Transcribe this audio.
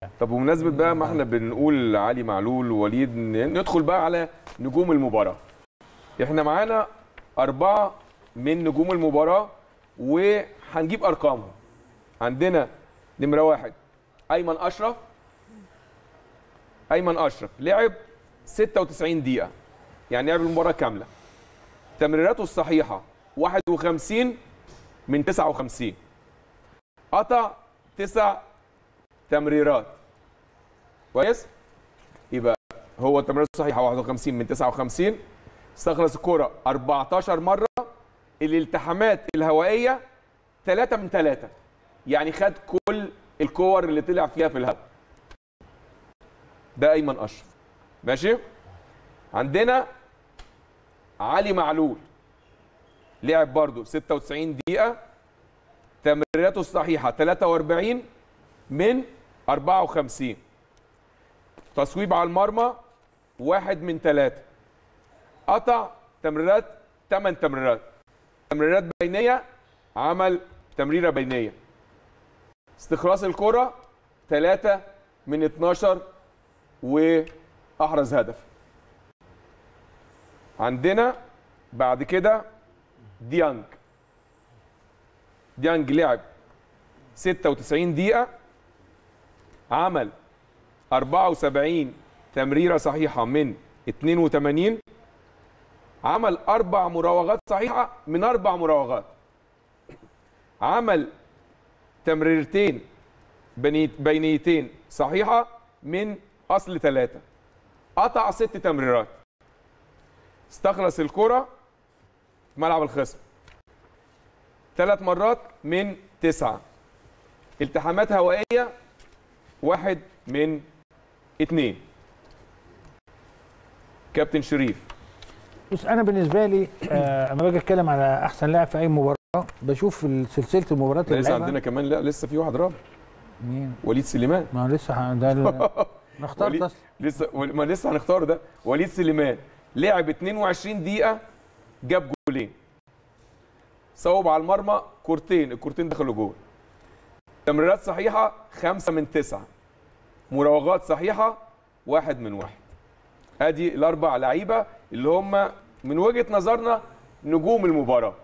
طب بمناسبة بقى ما احنا بنقول علي معلول ووليد ن- ندخل بقى على نجوم المباراة. احنا معانا أربعة من نجوم المباراة وهنجيب أرقامهم. عندنا نمرة واحد أيمن أشرف أيمن أشرف لعب 96 دقيقة يعني لعب المباراة كاملة. تمريراته الصحيحة 51 من 59 قطع تسع تمريرات كويس يبقى هو التمريرات الصحيحه 51 من 59 استخلص الكرة 14 مرة الالتحامات الهوائية 3 من 3 يعني خد كل الكور اللي طلع فيها في الهواء ده ايمن اشرف ماشي عندنا علي معلول لعب برضه 96 دقيقة تمريراته الصحيحة 43 من 54 تصويب على المرمى واحد من ثلاثة قطع تمريرات 8 تمريرات تمريرات بينية عمل تمريرة بينية استخلاص الكرة 3 من 12 وأحرز هدف عندنا بعد كده ديانج ديانج لعب 96 دقيقة عمل 74 تمريرة صحيحة من 82 عمل أربع مراوغات صحيحة من أربع مراوغات عمل تمريرتين بني- بينيتين صحيحة من أصل ثلاثة قطع ست تمريرات استخلص الكرة في ملعب الخصم ثلاث مرات من تسعة التحامات هوائية واحد من اتنين كابتن شريف بص انا بالنسبه لي آه، اما باجي اتكلم على احسن لاعب في اي مباراه بشوف سلسله المباريات اللي لسه لعبها عندنا كمان لا لسه في واحد رابع مين وليد سليمان ما هو لسه ح- ده ال- انا اخترت وليد اصلا لسه ما لسه هنختار ده وليد سليمان لعب 22 دقيقة جاب جولين صوب على المرمى كورتين الكورتين دخلوا جول تمريرات صحيحة خمسة من تسعة مراوغات صحيحة واحد من واحد ادي الاربع لعيبة اللي هم من وجهة نظرنا نجوم المباراة